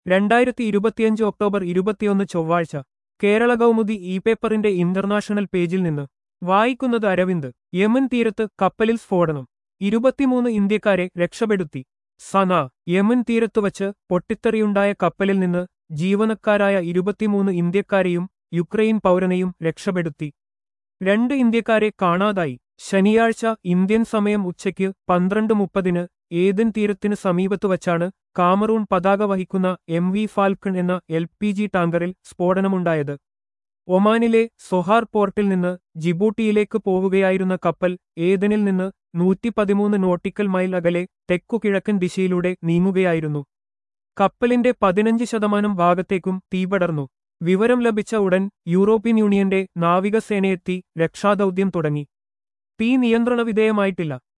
രണ്ടായിരത്തി ഇരുപത്തിയഞ്ച് ഒക്ടോബർ ഇരുപത്തിയൊന്ന് ചൊവ്വാഴ്ച കേരള കൗമുദി ഇ പേപ്പറിന്റെ ഇന്റർനാഷണൽ പേജിൽ നിന്ന് വായിക്കുന്നത് അരവിന്ദ് യമൻ തീരത്ത് കപ്പലിൽ സ്ഫോടനം ഇരുപത്തിമൂന്ന് ഇന്ത്യക്കാരെ രക്ഷപ്പെടുത്തി സന യമൻ തീരത്തുവച്ച് പൊട്ടിത്തെറിയുണ്ടായ കപ്പലിൽ നിന്ന് ജീവനക്കാരായ ഇരുപത്തിമൂന്ന് ഇന്ത്യക്കാരെയും യുക്രൈൻ പൗരനെയും രക്ഷപ്പെടുത്തി രണ്ട് ഇന്ത്യക്കാരെ കാണാതായി ശനിയാഴ്ച ഇന്ത്യൻ സമയം ഉച്ചയ്ക്ക് പന്ത്രണ്ട് മുപ്പതിന് ഏതൻ തീരത്തിന് സമീപത്തു വച്ചാണ് കാമറൂൺ പതാക വഹിക്കുന്ന എം വി ഫാൽക്കൺ എന്ന എൽ പി ജി ടാങ്കറിൽ സ്ഫോടനമുണ്ടായത് ഒമാനിലെ സൊഹാർ പോർട്ടിൽ നിന്ന് ജിബൂട്ടിയിലേക്ക് പോവുകയായിരുന്ന കപ്പൽ ഏതനിൽ നിന്ന് നൂറ്റി പതിമൂന്ന് നോട്ടിക്കൽ മൈൽ അകലെ തെക്കുകിഴക്കൻ ദിശയിലൂടെ നീങ്ങുകയായിരുന്നു കപ്പലിന്റെ പതിനഞ്ച് ശതമാനം ഭാഗത്തേക്കും തീപടർന്നു വിവരം ലഭിച്ച ഉടൻ യൂറോപ്യൻ യൂണിയന്റെ നാവികസേനയെത്തി രക്ഷാദൌത്യം തുടങ്ങി തീ നിയന്ത്രണ വിധേയമായിട്ടില്ല